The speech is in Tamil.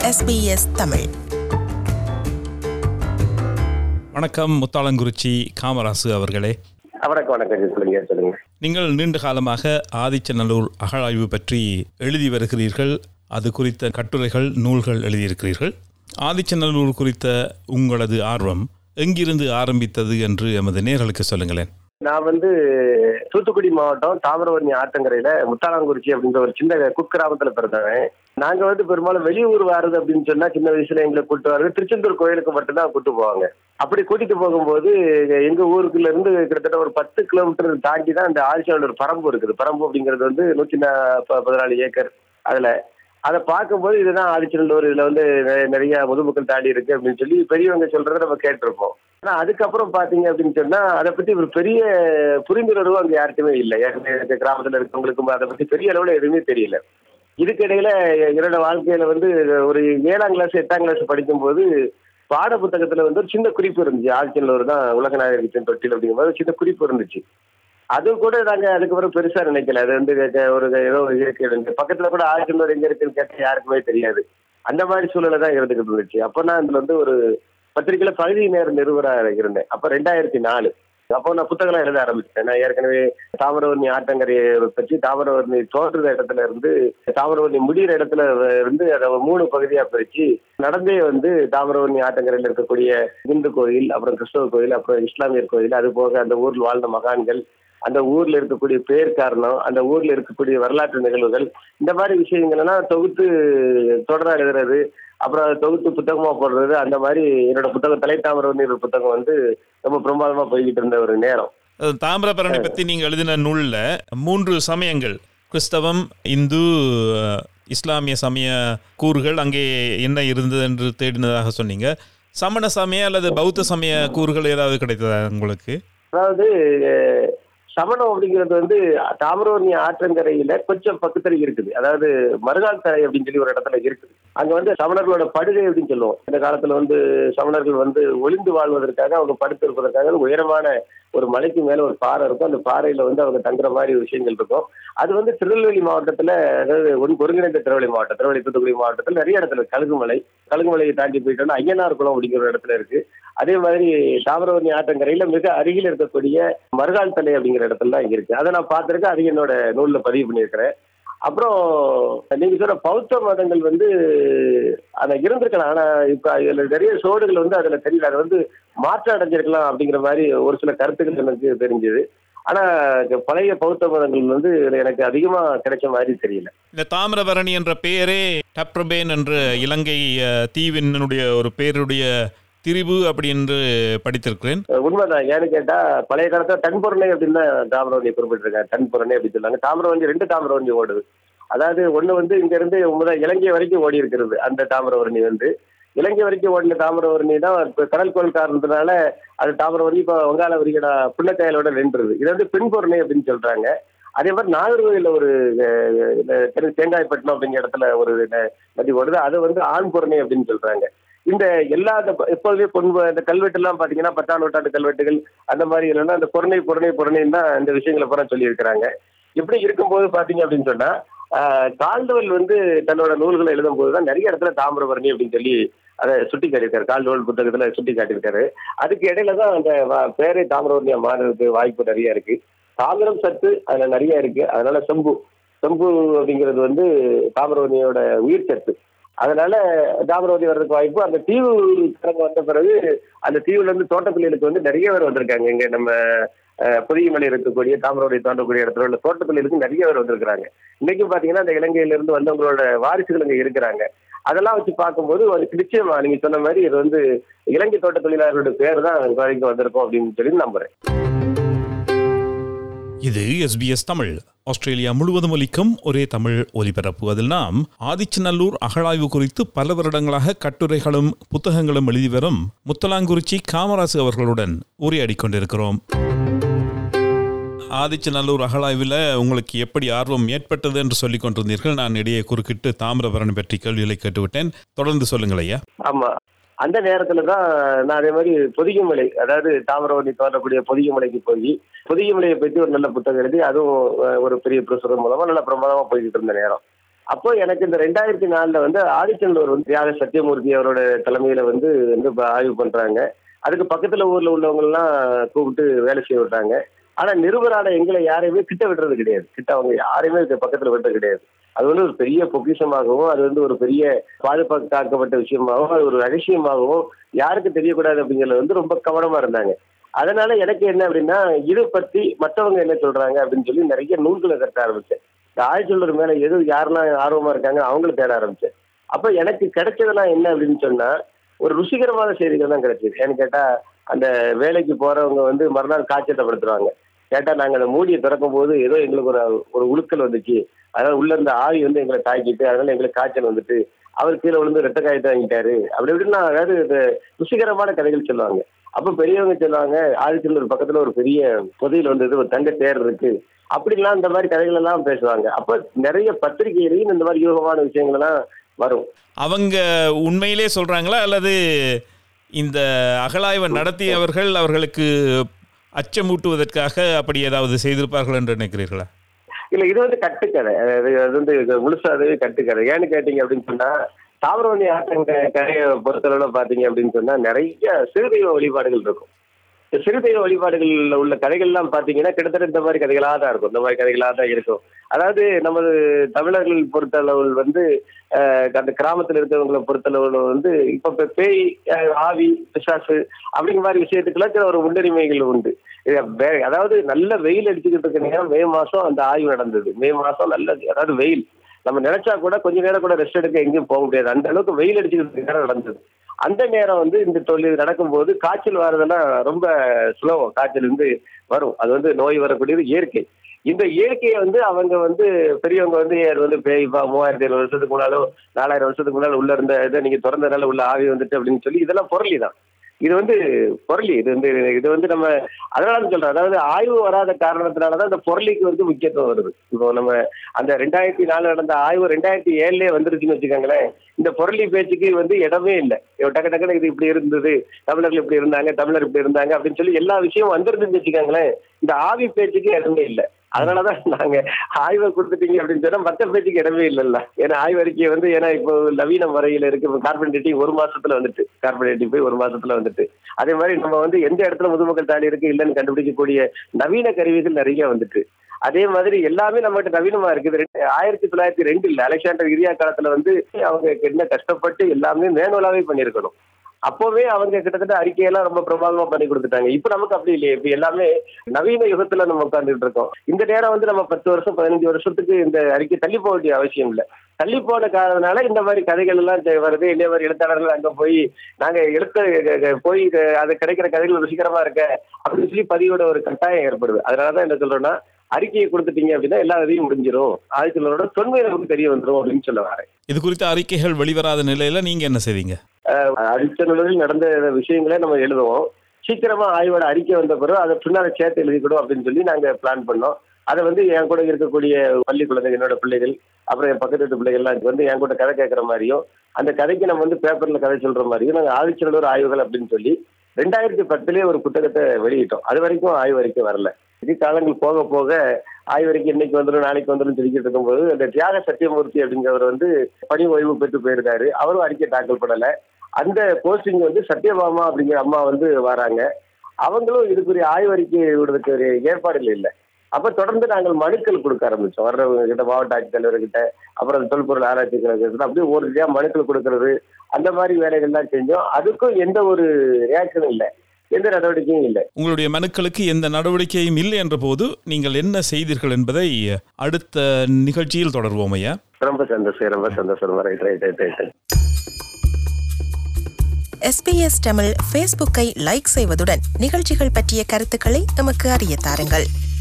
SBS தமிழ் வணக்கம் முத்தாளங்குறிச்சி காமராசு அவர்களே வணக்கம் வணக்கம் சொல்லுங்க சொல்லுங்க நீங்கள் நீண்ட காலமாக ஆதிச்சநல்லூர் அகழாய்வு பற்றி எழுதி வருகிறீர்கள் அது குறித்த கட்டுரைகள் நூல்கள் எழுதியிருக்கிறீர்கள் ஆதிச்சநல்லூர் குறித்த உங்களது ஆர்வம் எங்கிருந்து ஆரம்பித்தது என்று எமது நேர்களுக்கு சொல்லுங்களேன் நான் வந்து தூத்துக்குடி மாவட்டம் தாமிரபரணி ஆத்தங்கரையில முத்தாளாங்குறிச்சி அப்படின்ற ஒரு சின்ன குக்கிராமத்துல பிறந்தவன் நாங்க வந்து பெரும்பாலும் வெளியூர் வாருது அப்படின்னு சொன்னா சின்ன வயசுல எங்களை கூட்டு வர்றது திருச்செந்தூர் கோயிலுக்கு மட்டும்தான் கூட்டு போவாங்க அப்படி கூட்டிட்டு போகும்போது எங்க ஊருக்குள்ள இருந்து கிட்டத்தட்ட ஒரு பத்து கிலோமீட்டர் தாண்டி தான் இந்த ஆதிச்சநல்லூர் பரம்பு இருக்குது பரம்பு அப்படிங்கிறது வந்து நூத்தி நா- ப- பதினாலு ஏக்கர் அதுல அதை பார்க்கும்போது இதுதான் ஆதிச்சநல்லூர் இதுல வந்து நெ- நிறைய முதுமக்கள் தாண்டி இருக்கு அப்படின்னு சொல்லி பெரியவங்க சொல்றதை நம்ம கேட்டிருப்போம் ஆனா அதுக்கப்புறம் பாத்தீங்க அப்படின்னு சொன்னா அதை பத்தி ஒரு பெரிய புரிந்துணர்வு அங்க யார்ட்டுமே இல்லை ஏற்கனவே இந்த கிராமத்துல இருக்கவங்களுக்கும் அதை பத்தி பெரிய அளவுல எதுவுமே தெரியல இதுக்கிடையில என்னோட வாழ்க்கையில வந்து ஒரு ஏழாம் கிளாஸ் எட்டாம் கிளாஸ் படிக்கும்போது பாட புத்தகத்துல வந்து ஒரு சின்ன குறிப்பு இருந்துச்சு ஆதிச்சநல்லூர் தான் உலக நாயகத்தின் தொட்டில் அப்படிங்கும்போது ஒரு சின்ன குறிப்பு இருந்துச்சு அது கூட நாங்க அதுக்கப்புறம் பெருசா நினைக்கல அது வந்து க- ஒரு ஏதோ இருக்கு இருக்கு. பக்கத்துல கூட ஆதிச்சநல்லூர் எங்க இருக்குன்னு கேட்டா யாருக்குமே தெரியாது அந்த மாதிரி சூழலை தான் இருந்துகிட்டு இருந்துச்சு அப்ப நான் இதுல வந்து ஒரு பத்திரிகையில பகுதி நேர நிறுவனரா இருந்தேன் அப்ப ரெண்டாயிரத்தி நாலு அப்போ நான் புத்தகம் எழுத ஆரம்பிச்சிட்டேன் நான் ஏற்கனவே தாமிரவர்ணி ஆற்றங்கரையை பற்றி தாமிரவர்ணி தோன்றுற இடத்துல இருந்து தாமிரவர்ணி முடிகிற இடத்துல இருந்து அதை ஒரு மூணு பகுதியா பிரிச்சு நடந்தே வந்து தாமிரவர்ணி ஆற்றங்கரையில் இருக்கக்கூடிய இந்து கோயில் அப்புறம் கிறிஸ்தவ கோயில் அப்புறம் இஸ்லாமியர் கோயில் அது போக அந்த ஊரில் வாழ்ந்த மகான்கள் அந்த ஊர்ல இருக்கக்கூடிய பேர் காரணம் அந்த ஊர்ல இருக்கக்கூடிய வரலாற்று நிகழ்வுகள் இந்த மாதிரி விஷயங்கள் எல்லாம் தொகுத்து தொடரா எழுதுறது அப்புறம் அதை தொகுத்து புத்தகமா போடுறது அந்த மாதிரி என்னோட புத்தகம் தலைத்தாமரவர்ணி ஒரு புத்தகம் வந்து ரொம்ப பிரமாதமா போய்கிட்டு இருந்த ஒரு நேரம் அது தாமிரபரணி பற்றி நீங்கள் எழுதின நூலில் மூன்று சமயங்கள் கிறிஸ்தவம் இந்து அஹ், இஸ்லாமிய சமய கூறுகள் அங்கே என்ன இருந்தது என்று தேடினதாக சொன்னீங்க சமண சமய அல்லது பௌத்த சமய கூறுகள் ஏதாவது கிடைத்ததா உங்களுக்கு அதாவது அஹ், சமணம் அப்படிங்கிறது வந்து தாமிரவர்ணி ஆற்றங்கரையில கொஞ்சம் பக்கத்துல இருக்குது அதாவது மருகால் தரை அப்படின்னு சொல்லி ஒரு இடத்துல இருக்குது அங்க வந்து சமணர்களோட படுகை அப்படின்னு சொல்லுவோம் இந்த காலத்துல வந்து சமணர்கள் வந்து ஒளிந்து வாழ்வதற்காக அவங்க படுத்து இருப்பதற்காக உயரமான ஒரு மலைக்கு மேல ஒரு பாறை இருக்கும் அந்த பாறையில வந்து அவங்க தங்குற மாதிரி விஷயங்கள் இருக்கும் அது வந்து திருநெல்வேலி மாவட்டத்துல அதாவது ஒரு ஒருங்கிணைந்த திருநெல்வேலி மாவட்டம் திருநெல்வேலி தூத்துக்குடி மாவட்டத்தில் நிறைய இடத்துல இருக்கு. கழுகுமலை கழுகுமலையை தாண்டி போயிட்டோம்னா ஐயனார் குளம் அப்படிங்கிற ஒரு இடத்துல இருக்கு அதே மாதிரி தாமிரவர்ணி ஆற்றங்கரையில மிக அருகில் இருக்கக்கூடிய மருகால் தலை அப்படிங்கிற இடத்துல தான் இங்க இருக்கு அதை நான் பார்த்திருக்கேன் அது என்னோட நூல்ல பதிவு பண்ணியிருக்கிறேன் அப்புறம் நீங்க சொன்ன பௌத்த மதங்கள் வந்து அதை இருந்திருக்கலாம் ஆனா இப்ப அதுல நிறைய சோடுகள் வந்து அதுல தெரியல அது வந்து மாற்றம் அடைஞ்சிருக்கலாம் அப்படிங்கிற மாதிரி ஒரு சில கருத்துக்கள் எனக்கு தெரிஞ்சது ஆனா இந்த பழைய பௌத்த மதங்கள் வந்து எனக்கு அதிகமா கிடைச்ச மாதிரி தெரியல இந்த தாமிரபரணி என்ற பெயரே டப்ரபேன் என்ற இலங்கை அஹ், தீவினுடைய ஒரு பேருடைய திரிபு அப்படி என்று படித்திருக்கிறேன் உண்மைதான் ஏன்னு கேட்டா பழைய காலத்துல தன்பொருணை அப்படின்னு தான் தாமிரவண்டி குறிப்பிட்டிருக்காங்க தன்பொருணை அப்படின்னு சொன்னாங்க தாமிரவண்டி ரெண்டு தாமிரவண்டி ஓடுது அதாவது ஒண்ணு வந்து இங்க இருந்து முதல் இலங்கை வரைக்கும் ஓடி இருக்கிறது அந்த தாமிரவரணி வந்து இலங்கை வரைக்கும் ஓடின தாமிரவரணி தான் இப்ப கடல் கோள் காரணத்தினால அது தாமிரவரணி இப்ப வங்காள விரிகடா புன்னக்காயலோட நின்றுது இது வந்து பெண்பொருணை அப்படின்னு சொல்றாங்க அதே மாதிரி நாகர்கோயில ஒரு அஹ், அஹ், தெரு- தேங்காய்பட்டினம் அப்படிங்கிற இடத்துல ஒரு ந- நதி ஓடுது அது வந்து ஆண் பொருணை அப்படின்னு சொல்றாங்க இந்த எல்லா இந்த ப- எப்போதுமே பொன் இந்த கல்வெட்டு எல்லாம் பாத்தீங்கன்னா பத்தாம் நூற்றாண்டு கல்வெட்டுகள் அந்த மாதிரி இல்லைன்னா அந்த பொருணை பொருணை பொருணைன்னு தான் இந்த விஷயங்களை பூரா சொல்லியிருக்கிறாங்க இப்படி இருக்கும்போது பாத்தீங்க அப்படின்னு சொன்னா ஆஹ், கால்டுவல் வந்து தன்னோட நூல்களை எழுதும் போது தான் நிறைய இடத்துல தாமிரபரணி அப்படின்னு சொல்லி அதை சுட்டி காட்டியிருக்காரு கால்டுவல் புத்தகத்துல சுட்டி காட்டியிருக்காரு அதுக்கு இடையில தான் அந்த வ- பேரே தாமிரபரணியா மாறுறதுக்கு வாய்ப்பு நிறைய இருக்கு தாமிரம் சத்து அதுல நிறைய இருக்கு அதனால செம்பு செம்பு அப்படிங்கிறது வந்து தாமிரபரணியோட உயிர் சத்து அதனால தாமிரவதி வர்றதுக்கு வாய்ப்பு அந்த தீவு கடங்க வந்த பிறகு அந்த தீவுல இருந்து தோட்டத்தொழிலுக்கு வந்து நிறைய பேர் வந்திருக்காங்க இங்க நம்ம அஹ், பொதிகைமலை இருக்கக்கூடிய தாமிரவதி தோண்டக்கூடிய இடத்துல உள்ள தோட்டத்தொழிலுக்கு நிறைய பேர் வந்திருக்கிறாங்க இன்னைக்கும் பாத்தீங்கன்னா அந்த இலங்கையில இருந்து வந்தவங்களோட வாரிசுகள் இங்க இருக்கிறாங்க அதெல்லாம் வச்சு பார்க்கும்போது ஒரு நிச்சயமா நீங்க சொன்ன மாதிரி இது வந்து இலங்கை தோட்ட தொழிலாளர்களுடைய பேர் தான் இங்க வரைக்கும் வந்திருக்கும் அப்படின்னு சொல்லி நம்புறேன் இது எஸ்பிஎஸ் தமிழ் ஆஸ்திரேலியா முழுவதும் ஒலிக்கும் ஒரே தமிழ் ஒலிபரப்பு அதில் நாம் ஆதிச்சநல்லூர் அகழாய்வு குறித்து பல வருடங்களாக கட்டுரைகளும் புத்தகங்களும் எழுதி வரும் முத்தலாங்குறிச்சி காமராசு அவர்களுடன் உரையாடிக் கொண்டிருக்கிறோம் ஆதிச்சநல்லூர் அகழாய்வில் உங்களுக்கு எப்படி ஆர்வம் ஏற்பட்டது என்று சொல்லிக் கொண்டிருந்தீர்கள் நான் இடையே குறுக்கிட்டு தாமிரபரணி பற்றி கேள்விகளை கேட்டுவிட்டேன் தொடர்ந்து சொல்லுங்கள் ஐயா ஆமா அந்த நேரத்துல தான் நான் அதே மாதிரி பொதிகைமலை அதாவது தாமிரவர்ணி தோன்றக்கூடிய பொதிகைமலைக்கு போய் பொதிகைமலையை பற்றி ஒரு நல்ல புத்தகம் எழுதி அதுவும் அஹ், ஒரு பெரிய பிரசுரம் மூலமா நல்ல பிரமாதமா போய்கிட்டு இருந்த நேரம் அப்போ எனக்கு இந்த ரெண்டாயிரத்தி நாலுல வந்து ஆதிச்சந்தூர் வந்து தியாக சத்தியமூர்த்தி அவரோட தலைமையில வந்து வந்து இப்ப ஆய்வு பண்றாங்க அதுக்கு பக்கத்துல ஊர்ல உள்ளவங்க எல்லாம் கூப்பிட்டு வேலை செய்ய விடுறாங்க ஆனா நிருபரான எங்களை யாரையுமே கிட்ட விடுறது கிடையாது கிட்ட அவங்க யாரையுமே இதுக்கு பக்கத்துல விடுறது கிடையாது அது வந்து ஒரு பெரிய பொக்கிஷமாகவும் அது வந்து ஒரு பெரிய பாதுகாக்கப்பட்ட விஷயமாகவும் அது ஒரு ரகசியமாகவும் யாருக்கு தெரியக்கூடாது அப்படிங்கிறது வந்து ரொம்ப கவனமா இருந்தாங்க அதனால எனக்கு என்ன அப்படின்னா இதை பத்தி மற்றவங்க என்ன சொல்றாங்க அப்படின்னு சொல்லி நிறைய நூல்களை கட்ட ஆரம்பிச்சேன் இந்த ஆழ்ச்சொல்லர் மேல எது யாரெல்லாம் ஆர்வமா இருக்காங்க அவங்களும் தேட ஆரம்பிச்சேன் அப்ப எனக்கு கிடைச்சதெல்லாம் என்ன அப்படின்னு சொன்னா ஒரு ருசிகரமான செய்திகள் தான் கிடைச்சது ஏன்னு கேட்டா அந்த வேலைக்கு போறவங்க வந்து மறுநாள் காய்ச்சத்தை படுத்துறாங்க கேட்டா நாங்க அந்த மூடியை திறக்கும் போது ஏதோ எங்களுக்கு ஒரு ஒரு உழுக்கல் வந்துச்சு அதாவது உள்ள இருந்த ஆவி வந்து எங்களை தாக்கிட்டு அதனால எங்களுக்கு காய்ச்சல் வந்துட்டு அவர் கீழே விழுந்து ரெட்ட காயத்தை வாங்கிட்டாரு அப்படி இப்படின்னா அதாவது இந்த ருசிகரமான கதைகள் சொல்லுவாங்க அப்ப பெரியவங்க சொல்லுவாங்க ஆதிச்சல்லூர் பக்கத்துல ஒரு பெரிய புதையில் வந்தது ஒரு தங்க தேர் இருக்கு அப்படிலாம் இந்த மாதிரி கதைகள் எல்லாம் பேசுவாங்க அப்ப நிறைய பத்திரிகையிலையும் இந்த மாதிரி யூகமான விஷயங்கள் எல்லாம் வரும் அவங்க உண்மையிலே சொல்றாங்களா அல்லது இந்த அகழாய்வை நடத்தியவர்கள் அவர்களுக்கு அச்சமூட்டுவதற்காக அப்படி ஏதாவது செய்திருப்பார்கள் என்று நினைக்கிறீர்களா இல்ல இது வந்து கட்டுக்கதை அது அது வந்து இது முழுசா அது கட்டுக்கதை ஏன்னு கேட்டீங்க அப்படின்னு சொன்னா தாமிரவணி ஆற்றங்க கரையை பொறுத்தளவுல பாத்தீங்க அப்படின்னு சொன்னா நிறைய சிறுதெய்வ வழிபாடுகள் இருக்கும் இந்த சிறுதெய்வ வழிபாடுகள்ல உள்ள கதைகள்லாம் பாத்தீங்கன்னா கிட்டத்தட்ட இந்த மாதிரி கதைகளாக தான் இருக்கும் இந்த மாதிரி கதைகளாக தான் இருக்கும் அதாவது நமது தமிழர்கள் பொறுத்தளவில் வந்து அஹ், அந்த கிராமத்துல இருக்கிறவங்களை பொறுத்தளவில் வந்து இப்ப இப்ப பேய் அஹ், ஆவி பிசாசு அப்படிங்கிற மாதிரி விஷயத்துக்குலாம் சில ஒரு முன்னுரிமைகள் உண்டு இது வே- அதாவது நல்ல வெயில் அடிச்சுக்கிட்டு இருக்க நேரம் மே மாசம் அந்த ஆய்வு நடந்தது மே மாசம் நல்ல அதாவது வெயில் நம்ம நினைச்சா கூட கொஞ்ச நேரம் கூட ரெஸ்ட் எடுக்க எங்கேயும் போக முடியாது அந்த அளவுக்கு வெயில் அடிச்சுக்கிட்டு இருக்க நேரம் நடந்தது அந்த நேரம் வந்து இந்த தொழில் நடக்கும்போது காய்ச்சல் வர்றதெல்லாம் ரொம்ப சுலபம் காய்ச்சல் வந்து வரும் அது வந்து நோய் வரக்கூடியது இயற்கை இந்த இயற்கையை வந்து அவங்க வந்து பெரியவங்க வந்து அது வந்து பேய்ப்பா மூவாயிரத்தி ஐநூறு வருஷத்துக்கு முன்னாலும் நாலாயிரம் வருஷத்துக்கு முன்னாலும் உள்ள இருந்த இதை நீங்க திறந்தனால உள்ள ஆவி வந்துட்டு அப்படின்னு சொல்லி இதெல்லாம் பொருளி தான் இது வந்து பொருளி இது வந்து இது வந்து நம்ம அதனால தான் சொல்றேன் அதாவது ஆய்வு வராத காரணத்தினாலதான் இந்த பொருளிக்கு வந்து முக்கியத்துவம் வருது இப்போ நம்ம அந்த ரெண்டாயிரத்தி நாலு நடந்த ஆய்வு ரெண்டாயிரத்தி ஏழுலயே வந்துருச்சுன்னு வச்சுக்கோங்களேன் இந்த பொருளி பேச்சுக்கு வந்து இடமே இல்லை டக்கு டக்குனு இது இப்படி இருந்தது தமிழர்கள் இப்படி இருந்தாங்க தமிழர் இப்படி இருந்தாங்க அப்படின்னு சொல்லி எல்லா விஷயமும் வந்துருந்துன்னு வச்சுக்கோங்களேன் இந்த ஆவி பேச்சுக்கு இடமே இல்லை அதனாலதான் நாங்க ஆய்வை கொடுத்துட்டீங்க அப்படின்னு சொன்னா மத்த பேச்சுக்கு இடமே இல்லைல்ல ஏன்னா ஆய்வறிக்கை வந்து ஏன்னா இப்போ நவீன முறையில இருக்கு இப்போ கார்பன் டேட்டிங் ஒரு மாசத்துல வந்துட்டு கார்பன் டேட்டிங் போய் ஒரு மாசத்துல வந்துட்டு அதே மாதிரி நம்ம வந்து எந்த இடத்துல முதுமக்கள் தாலி இருக்கு இல்லைன்னு கண்டுபிடிக்கக்கூடிய நவீன கருவிகள் நிறைய வந்துட்டு அதே மாதிரி எல்லாமே நம்மகிட்ட நவீனமா இருக்குது ரெண்டு- ஆயிரத்தி தொள்ளாயிரத்தி ரெண்டுல அலெக்சாண்டர் இரியா காலத்துல வந்து அவங்க என்ன கஷ்டப்பட்டு எல்லாமே மேனுவலாவே பண்ணியிருக்கணும் அப்போவே அவங்க கிட்டத்தட்ட அறிக்கையெல்லாம் ரொம்ப பிரபாகமா பண்ணி கொடுத்துட்டாங்க இப்ப நமக்கு அப்படி இல்லையே இப்ப எல்லாமே நவீன யுகத்துல நம்ம உட்கார்ந்துட்டு இருக்கோம் இந்த நேரம் வந்து நம்ம பத்து வருஷம் பதினஞ்சு வருஷத்துக்கு இந்த அறிக்கை தள்ளி போக வேண்டிய அவசியம் இல்லை தள்ளி போன காரணத்தினால இந்த மாதிரி கதைகள் எல்லாம் தெ- வருது இதே மாதிரி எழுத்தாளர்கள் அங்க போய் நாங்க எழுத்த போய் இது- அது கிடைக்கிற கதைகள் ருசிகரமா இருக்க அப்படின்னு சொல்லி பதிவோட ஒரு கட்டாயம் ஏற்படுது அதனாலதான் என்ன சொல்றேன்னா அறிக்கையை கொடுத்துட்டீங்க அப்படின்னா எல்லா இதையும் முடிஞ்சிரும் ஆதித்தலோட தொன்மை நமக்கு தெரிய வந்துரும் அப்படின்னு சொல்ல வரேன் இது குறித்த அறிக்கைகள் வெளிவராத நிலையில நீங்க என்ன செய்வீங்க அடித்த நிலையில் நடந்த விஷயங்களே நம்ம எழுதுவோம் சீக்கிரமா ஆய்வோட அறிக்கை வந்த பிறகு அதை பின்னால சேர்த்து எழுதிக்கணும் அப்படின்னு சொல்லி நாங்க பிளான் பண்ணோம் அதை வந்து என் கூட இருக்கக்கூடிய பள்ளி குழந்தைங்க என்னோட பிள்ளைகள் அப்புறம் என் பக்கத்து வீட்டு பிள்ளைகள்லாம் வந்து என் கூட கதை கேட்கற மாதிரியும் அந்த கதைக்கு நம்ம வந்து பேப்பர்ல கதை சொல்ற மாதிரியும் நாங்க ஆதிச்சலூர் ஆய்வுகள் அப்படின்னு சொல்லி ரெண்டாயிரத்தி பத்துலயே ஒரு புத்தகத்தை வெளியிட்டோம் அது வரைக்கும் ஆய்வறிக்கை வரல இது காலங்கள் போக போக ஆய்வறிக்கை இன்னைக்கு வந்துடும் நாளைக்கு வந்துடும் சொல்லிக்கிட்டு இருக்கும்போது அந்த தியாக சத்தியமூர்த்தி அப்படிங்கிறவர் வந்து பணி ஓய்வு பெற்று போயிருக்காரு அவரும் அறிக்கை தாக்கல் பண்ணல அந்த போஸ்டிங் வந்து சத்யபாமா அப்படிங்கிற அம்மா வந்து வராங்க அவங்களும் இதுக்குரிய ஆய்வறிக்கை விடுறதுக்கு ஒரு ஏற்பாடுகள் இல்லை அப்ப தொடர்ந்து நாங்கள் மனுக்கள் கொடுக்க ஆரம்பிச்சோம் வர்றவங்க கிட்ட மாவட்ட ஆட்சித்தலைவர்கிட்ட அப்புறம் தொல்பொருள் ஆராய்ச்சி கழகத்துல அப்படியே ஒரு ரீதியா மனுக்கள் கொடுக்கறது அந்த மாதிரி வேலைகள்லாம் செஞ்சோம் அதுக்கும் எந்த ஒரு ரியாக்ஷனும் இல்லை எந்த நடவடிக்கையும் இல்லை உங்களுடைய மனுக்களுக்கு எந்த நடவடிக்கையும் இல்லை என்ற போது நீங்கள் என்ன செய்தீர்கள் என்பதை அடுத்த நிகழ்ச்சியில் தொடர்வோம் ஐயா ரொம்ப சந்தோஷம் ரொம்ப சந்தோஷம் right right right right SBS Tamil ஃபேஸ்புக்கை லைக் செய்வதுடன் நிகழ்ச்சிகள் பற்றிய கருத்துக்களை எமக்கு அறிய தாருங்கள்